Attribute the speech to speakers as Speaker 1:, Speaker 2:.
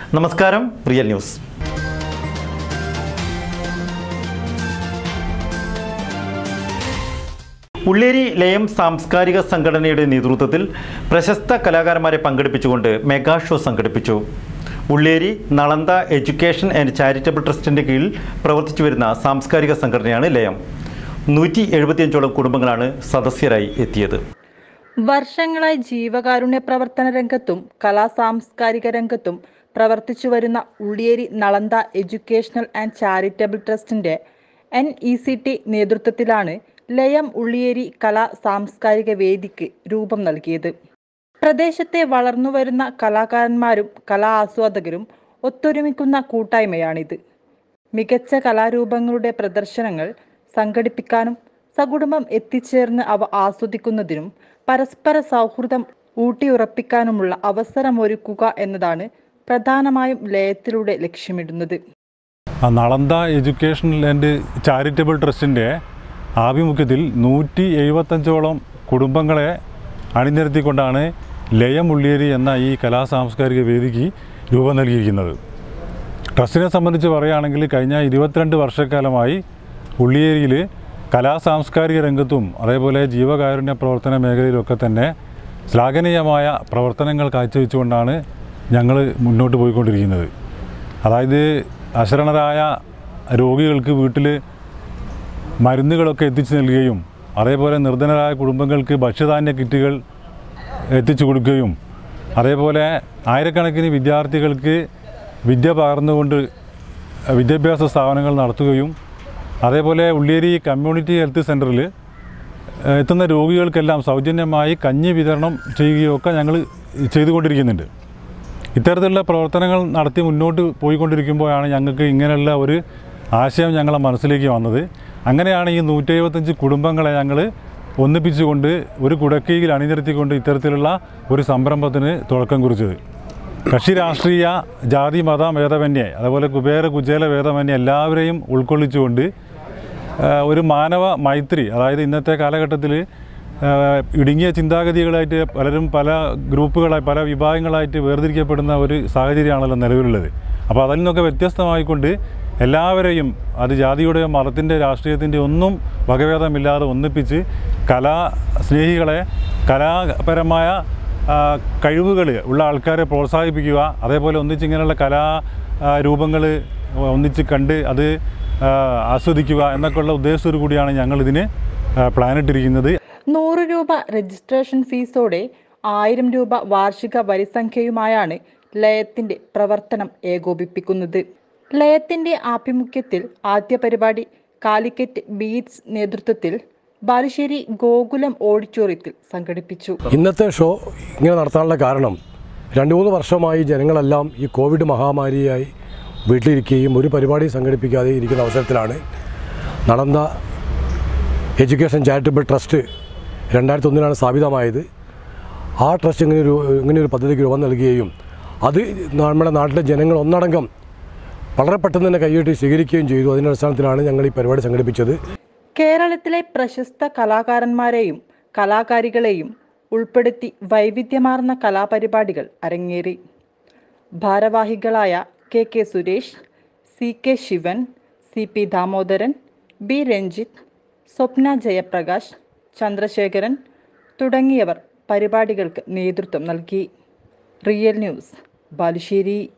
Speaker 1: നമസ്കാരം real news Ulliyeri ലയം സാംസ്കാരിക സംഘടനയുടെ നേതൃത്വത്തിൽ പ്രശസ്ത കലാകാരന്മാരെ പങ്കെടുപ്പിച്ചുകൊണ്ട് മെഗാ ഷോ സംഘടിപ്പിച്ചു Ulleri Nalanda education and charitable ട്രസ്റ്റിൻ്റെ കീഴിൽ പ്രവർത്തിച്ചു വരുന്ന സാംസ്കാരിക സംഘടനയാണ് ലയം നൂറ്റി എഴുപത്തിയഞ്ചോളം കുടുംബങ്ങളാണ് സദസ്യരായി എത്തിയത്
Speaker 2: വർഷങ്ങളായി ജീവകാരുണ്യ പ്രവർത്തന രംഗത്തും കലാ സാംസ്കാരിക രംഗത്തും പ്രവർത്തിച്ചു വരുന്ന Ulliyeri Nalanda educational and charitable ട്രസ്റ്റിന്റെ എൻ ഇ സി ടി നേതൃത്വത്തിലാണ് ലയം ഉള്ളിയേരി കലാ സാംസ്കാരിക വേദിക്ക് രൂപം നൽകിയത് പ്രദേശത്തെ വളർന്നുവരുന്ന കലാകാരന്മാരും കലാ ആസ്വാദകരും ഒത്തൊരുമിക്കുന്ന കൂട്ടായ്മയാണിത് മികച്ച കലാരൂപങ്ങളുടെ പ്രദർശനങ്ങൾ സംഘടിപ്പിക്കാനും സകുടുംബം എത്തിച്ചേർന്ന് അവ ആസ്വദിക്കുന്നതിനും പരസ്പര സൗഹൃദം ഊട്ടിയുറപ്പിക്കാനുമുള്ള അവസരമൊരുക്കുക എന്നതാണ് പ്രധാനമായും ലയത്തിലൂടെ ലക്ഷ്യമിടുന്നത്
Speaker 3: ആ നളന്ത എഡ്യൂക്കേഷണൽ ആൻഡ് ചാരിറ്റബിൾ ട്രസ്റ്റിൻ്റെ ആഭിമുഖ്യത്തിൽ നൂറ്റി എഴുപത്തഞ്ചോളം കുടുംബങ്ങളെ അണിനിരത്തിക്കൊണ്ടാണ് ലയം ഉള്ളിയേരി എന്ന ഈ കലാ സാംസ്കാരിക വേദിക്ക് രൂപം നൽകിയിരിക്കുന്നത് ട്രസ്റ്റിനെ സംബന്ധിച്ച് പറയുകയാണെങ്കിൽ കഴിഞ്ഞ ഇരുപത്തിരണ്ട് വർഷക്കാലമായി ഉള്ളിയേരിയിൽ കലാ സാംസ്കാരിക രംഗത്തും അതേപോലെ ജീവകാരുണ്യ പ്രവർത്തന മേഖലയിലൊക്കെ തന്നെ ശ്ലാഘനീയമായ പ്രവർത്തനങ്ങൾ കാഴ്ചവെച്ചുകൊണ്ടാണ് ഞങ്ങൾ മുന്നോട്ട് പോയിക്കൊണ്ടിരിക്കുന്നത് അതായത് അശരണരായ രോഗികൾക്ക് വീട്ടിൽ മരുന്നുകളൊക്കെ എത്തിച്ചു നൽകുകയും അതേപോലെ നിർധനരായ കുടുംബങ്ങൾക്ക് ഭക്ഷ്യധാന്യ കിറ്റുകൾ എത്തിച്ചു കൊടുക്കുകയും അതേപോലെ ആയിരക്കണക്കിന് വിദ്യാർത്ഥികൾക്ക് വിദ്യ പകർന്നുകൊണ്ട് വിദ്യാഭ്യാസ സ്ഥാപനങ്ങൾ നടത്തുകയും അതേപോലെ ഉള്ളിയേരി കമ്മ്യൂണിറ്റി ഹെൽത്ത് സെൻറ്ററിൽ എത്തുന്ന രോഗികൾക്കെല്ലാം സൗജന്യമായി കഞ്ഞി വിതരണം ചെയ്യുകയൊക്കെ ഞങ്ങൾ ചെയ്തുകൊണ്ടിരിക്കുന്നുണ്ട് ഇത്തരത്തിലുള്ള പ്രവർത്തനങ്ങൾ നടത്തി മുന്നോട്ട് പോയിക്കൊണ്ടിരിക്കുമ്പോഴാണ് ഞങ്ങൾക്ക് ഇങ്ങനെയുള്ള ഒരു ആശയം ഞങ്ങളെ മനസ്സിലേക്ക് വന്നത് അങ്ങനെയാണ് ഈ നൂറ്റി എഴുപത്തഞ്ച് കുടുംബങ്ങളെ ഞങ്ങൾ ഒന്നിപ്പിച്ചുകൊണ്ട് ഒരു കുടക്കീയിൽ അണിനിരത്തിക്കൊണ്ട് ഇത്തരത്തിലുള്ള ഒരു സംരംഭത്തിന് തുടക്കം കുറിച്ചത് കക്ഷി രാഷ്ട്രീയ ജാതി മത ഭേദമന്യേ അതുപോലെ കുബേര കുചേല ഭേദമന്യേ എല്ലാവരെയും ഉൾക്കൊള്ളിച്ചുകൊണ്ട് ആ, ഒരു മാനവ മൈത്രി അതായത് ഇന്നത്തെ കാലഘട്ടത്തിൽ ഇടുങ്ങിയ ചിന്താഗതികളായിട്ട് പലരും പല ഗ്രൂപ്പുകളായി പല വിഭാഗങ്ങളായിട്ട് വേർതിരിക്കപ്പെടുന്ന ഒരു സാഹചര്യമാണല്ലോ നിലവിലുള്ളത് അപ്പോൾ അതിൽ നിന്നൊക്കെ വ്യത്യസ്തമായിക്കൊണ്ട് എല്ലാവരെയും അത് ജാതിയുടെയോ മതത്തിൻ്റെ രാഷ്ട്രീയത്തിൻ്റെ ഒന്നും വകഭേദമില്ലാതെ ഒന്നിപ്പിച്ച് കലാ സ്നേഹികളെ കലാപരമായ കഴിവുകൾ ഉള്ള ആൾക്കാരെ പ്രോത്സാഹിപ്പിക്കുക അതേപോലെ ഒന്നിച്ച് ഇങ്ങനെയുള്ള കലാ രൂപങ്ങൾ ഒന്നിച്ച് കണ്ട് അത് ആ, ആസ്വദിക്കുക എന്നൊക്കെയുള്ള ഉദ്ദേശത്തോടു കൂടിയാണ് ഞങ്ങളിതിന് പ്ലാനിട്ടിരിക്കുന്നത്
Speaker 2: നൂറ് രൂപ രജിസ്ട്രേഷൻ ഫീസോടെ ആയിരം രൂപ വാർഷിക വരിസംഖ്യയുമായാണ് ലയത്തിന്റെ പ്രവർത്തനം ഏകോപിപ്പിക്കുന്നത് ലയത്തിന്റെ ആഭിമുഖ്യത്തിൽ ആദ്യ പരിപാടി കാലിക്കറ്റ് ബീറ്റ്സ് നേതൃത്വത്തിൽ ബാലുശ്ശേരി ഗോകുലം ഓഡിറ്റോറിയത്തിൽ സംഘടിപ്പിച്ചു
Speaker 4: ഇന്നത്തെ ഷോ ഇങ്ങനെ നടത്താനുള്ള കാരണം രണ്ട് മൂന്ന് വർഷമായി ജനങ്ങളെല്ലാം ഈ കോവിഡ് മഹാമാരിയായി വീട്ടിലിരിക്കുകയും ഒരു പരിപാടി സംഘടിപ്പിക്കാതെ ഇരിക്കുന്ന അവസരത്തിലാണ് നടന്ന എഡ്യൂക്കേഷൻ ചാരിറ്റബിൾ ട്രസ്റ്റ് രണ്ടായിരത്തി ഒന്നിനാണ് സ്ഥാപിതമായത് ആ ട്രസ്റ്റ് ഇങ്ങനെ ഒരു ഇങ്ങനെ ഒരു പദ്ധതിക്ക് രൂപം നൽകുകയും അത് നമ്മുടെ നാട്ടിലെ ജനങ്ങൾ ഒന്നടങ്കം വളരെ പെട്ടെന്ന് തന്നെ കൈയിട്ട് സ്വീകരിക്കുകയും ചെയ്തു അതിൻ്റെ അടിസ്ഥാനത്തിലാണ് ഞങ്ങൾ ഈ പരിപാടി സംഘടിപ്പിച്ചത്
Speaker 2: കേരളത്തിലെ പ്രശസ്ത കലാകാരന്മാരെയും കലാകാരികളെയും ഉൾപ്പെടുത്തി വൈവിധ്യമാർന്ന കലാപരിപാടികൾ അരങ്ങേറി ഭാരവാഹികളായ K K Suresh C K Sivan C P Damodaran B Ranjith Swapna Jayaprakash Chandrasekharan തുടങ്ങിയവർ പരിപാടികൾക്ക് നേതൃത്വം നൽകി റിയൽ ന്യൂസ് ബാലുശ്ശേരി